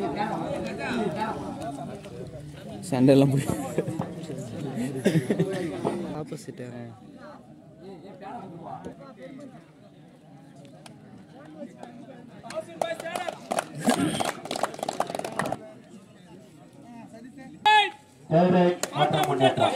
சண்டையெல்லாம் புடி ஆப்போசிட்டு தேவை மாற்றம் முன்னேற்றம்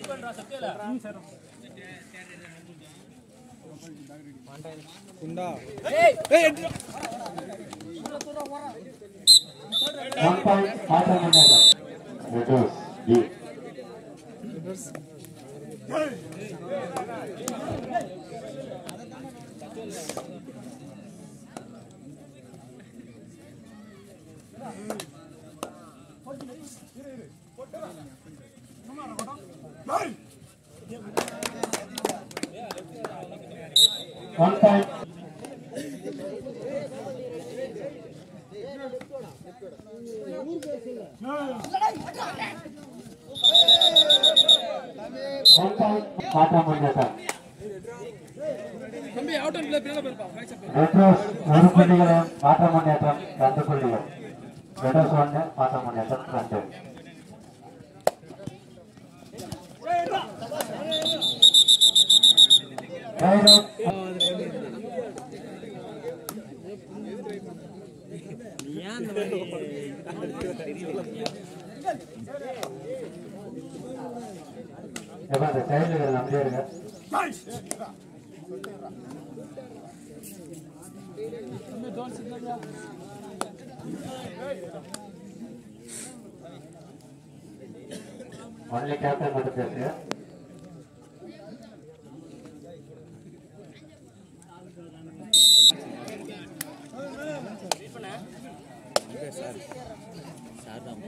ஒன் பாயிண்ட் மாற்றம் முன்னேற்றம் reduced one point one point மாற்றம் முன்னேற்றம் ரெட்ரோஸ் ஒரு புள்ளிகளும் மாற்ற முன்னேற்றம் ரெண்டு புள்ளிகள் ரெட்ரோஸ் ஒன்று மாற்ற முன்னேற்றம் ரெண்டு ரைரோஸ் ஏன் அந்த மாதிரி எப்ப அந்த சைடுல நம்பியே இருங்க ஒன்லி கேப்டன் மட்டும் பேசுங்க சார் தான்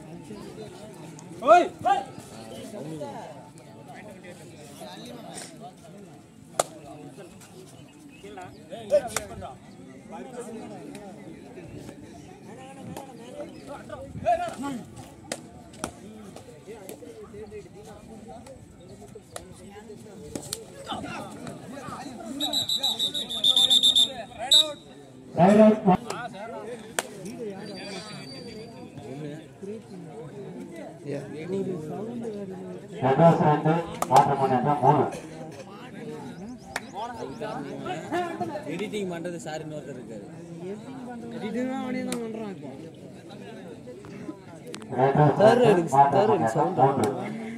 ரைரோஸ் ரெட்ரோஸ் ரெண்டு மாற்ற முன்னேற்றம் மூணு எடிட்டிங் பண்றது சார் இன்னொருத்தர் இருக்காரு ரெட்ரோஸ் ரெண்டு மாற்ற முன்னேற்றம் மூன்று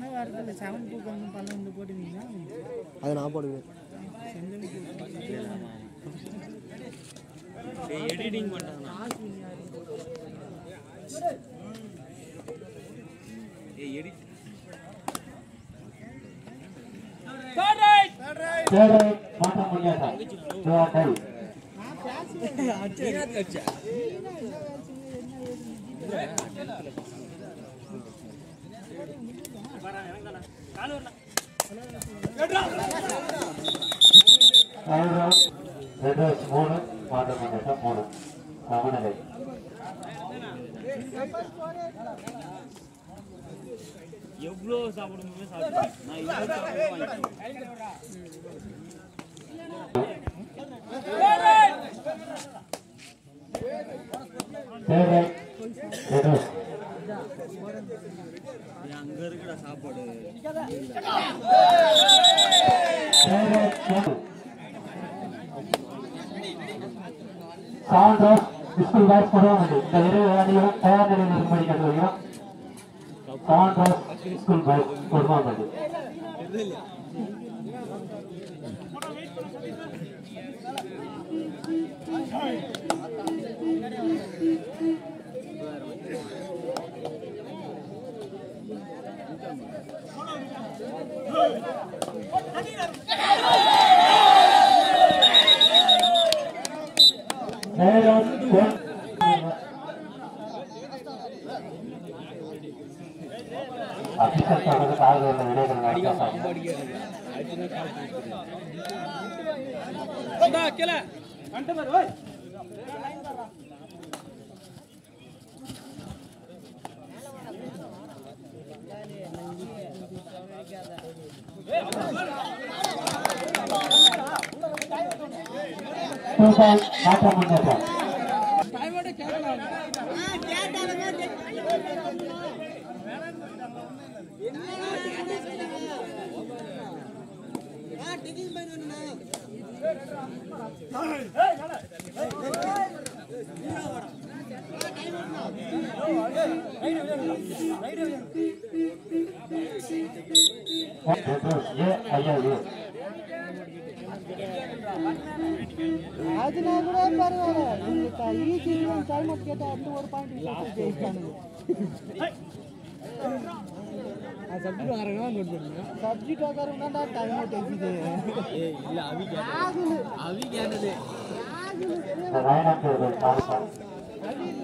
அது நான் போடுவேன் எடிட்டிங் பண்றாங்க ஏய் எடிட் தேவை மாற்ற முன்னேற்றம் டூ ஆர் டை நீனா கட்சா ரைரோஸ் ரெட்ரோஸ் மூணு மாற்ற முன்னேற்றம் மூணு சமநிலை எவ்வளோ சாப்பிடும்போது சாப்பிடுவேன் நான் இவ்வளோ சாப்பிடுவேன் வாங்கிக்குவேன் தேவை ரெட்ரோஸ் இது அங்க இருக்குடா சாப்பாடு சாண்டோஸ் ஸ்கூல் பேக் போடுவாங்க இந்த இரு அணிகளும் தயார் நிலையில் இருக்கும்படி கேட்டுக்கொள்கிறோம் சாண்டோஸ் ஸ்கூல் பேக் போடுவாங்க நேரம் கொ- அபிஷேக் தொடர்ந்து கால்களில் விடைகள் நடத்தாங்க டூ பால் மாற்ற முன்னேற்றம் ஏ ஐயா ஏ அதுனா கூட பரவாயில்ல இந்த ஈஸி டைம் கேட்டா அந்த ஒரு பாயிண்ட் ஜெயிச்சானுங்க சப்ஜெக்ட் வரங்க நோட் பண்ணுங்க சப்ஜெக்ட் வரங்க டைம் அவுட் ஆயிடுது ஏய் இல்ல அவி கேட்டது அவி கேட்டது இந்த நயனாக்கு ஒரு கால்பா அது இல்ல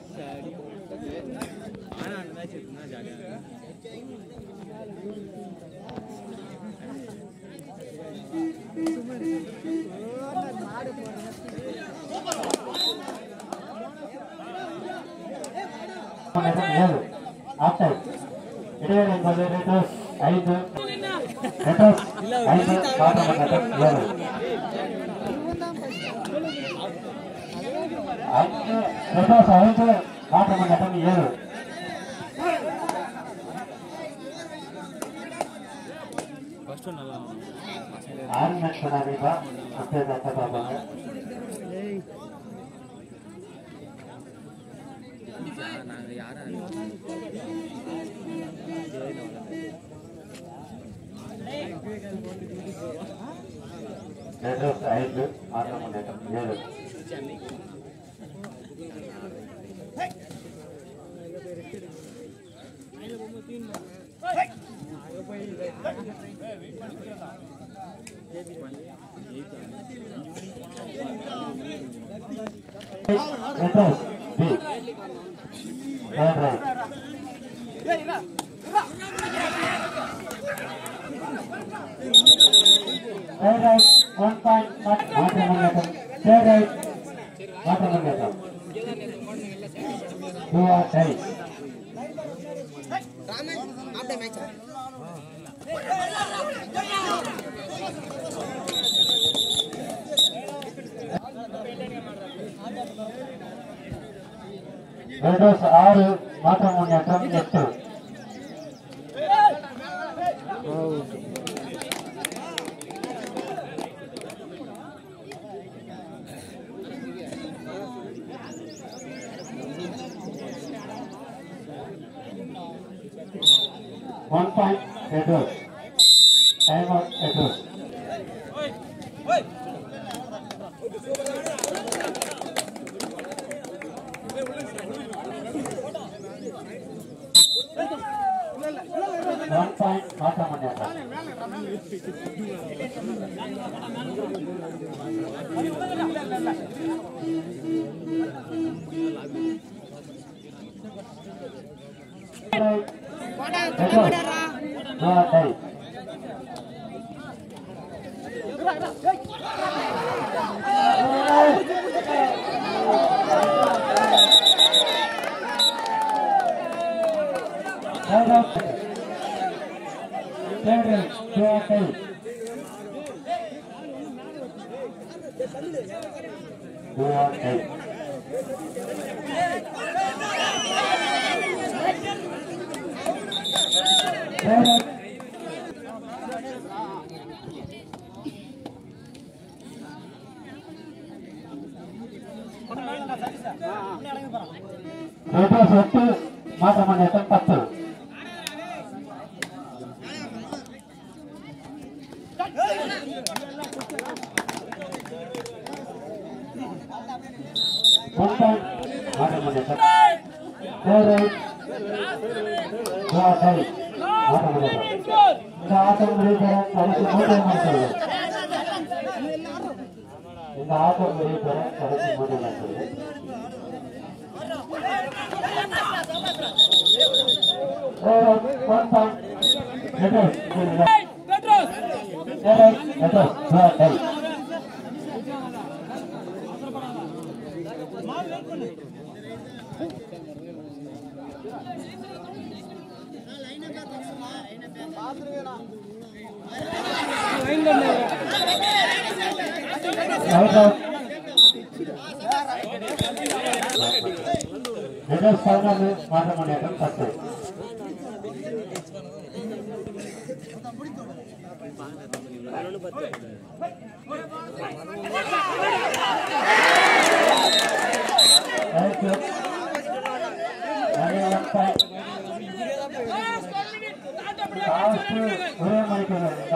ஆனா அந்த மேட்ச் இருக்குன்னா ஜாலியாக முன்னேற்றம் ஏழு ஆப்டர் இடைவேளை என்பது ரெட்டோஸ் ஐந்து ரெட்டோஸ் ஐந்து மாற்றம் முன்னேற்றம் ஏழு ஐந்து ரெட்டோஸ் ஐந்து மாற்றம் முன்னேற்றம் ஏழு ஃபர்ஸ்ட் ஒன் நல்லா ஆறு மேட்ச் பண்ணாதீங்க அப்படியே தக்க பார்ப்பாங்க நாங்கள் யாரும் ரெட்டோஸ் ஐந்து மாற்றம் முன்னேற்றம் ஏழு ரெட்டோஸ் B third right Third right, one point, mat- மாற்றம் முன்னேற்றம். Third right, மாற்றம் முன்னேற்றம். Two are tied. Raiders ஆறு மாற்றம் முன்னேற்றம் எட்டு One point, Raiders. Time out, Raiders. One point, மாற்றம் முன்னேற்றம். Right. Raiders. Two are tied. Third out. Third right. Two are tied. Two are tied. Third out. Raiders எட்டு மாற்றம் முன்னேற்றம் பத்து One point, மாற்றம் முன்னேற்றம் Third right. Two are tied. மாற்றம் முன்னேற்றம் இந்த ஆட்டம் முடிவுபெற கடைசி மூன்று நிமிடங்கள் இந்த ஆட்டம் முடிவுபெற கடைசி மூன்று நிமிடங்கள் One point. Raiders. Raiders. Raiders. Two are tied. Right out. Raiders பதினொன்று மாற்றம் முன்னேற்றம் பத்து பதினொன்று பத்து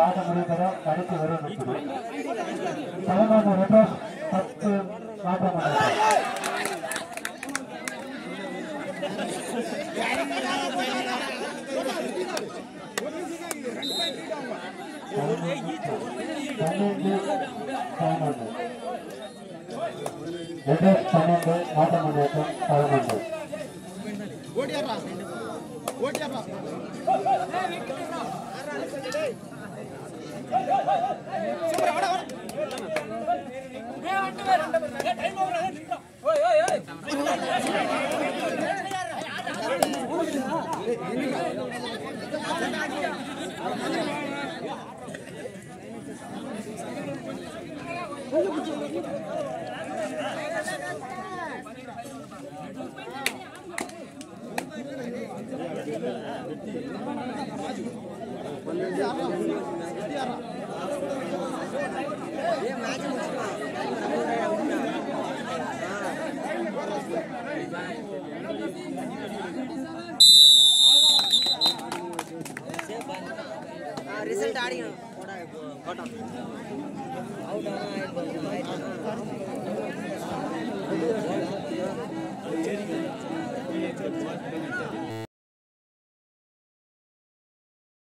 ஆட்டம் முடிவுபெற கடைசி வரை நிற்குது பதினொன்று ரெட்ரோஸ் பத்து ஆட்டம் முடிவுபெற பன்னெண்டு பதினொன்று ரெட்ரோஸ் பன்னெண்டு ஆட்டம் முன்னேற்றம் பதினொன்று ரிசல்ட் ஆடிக்கணும் போட்டோம் அவுட் ஆனால்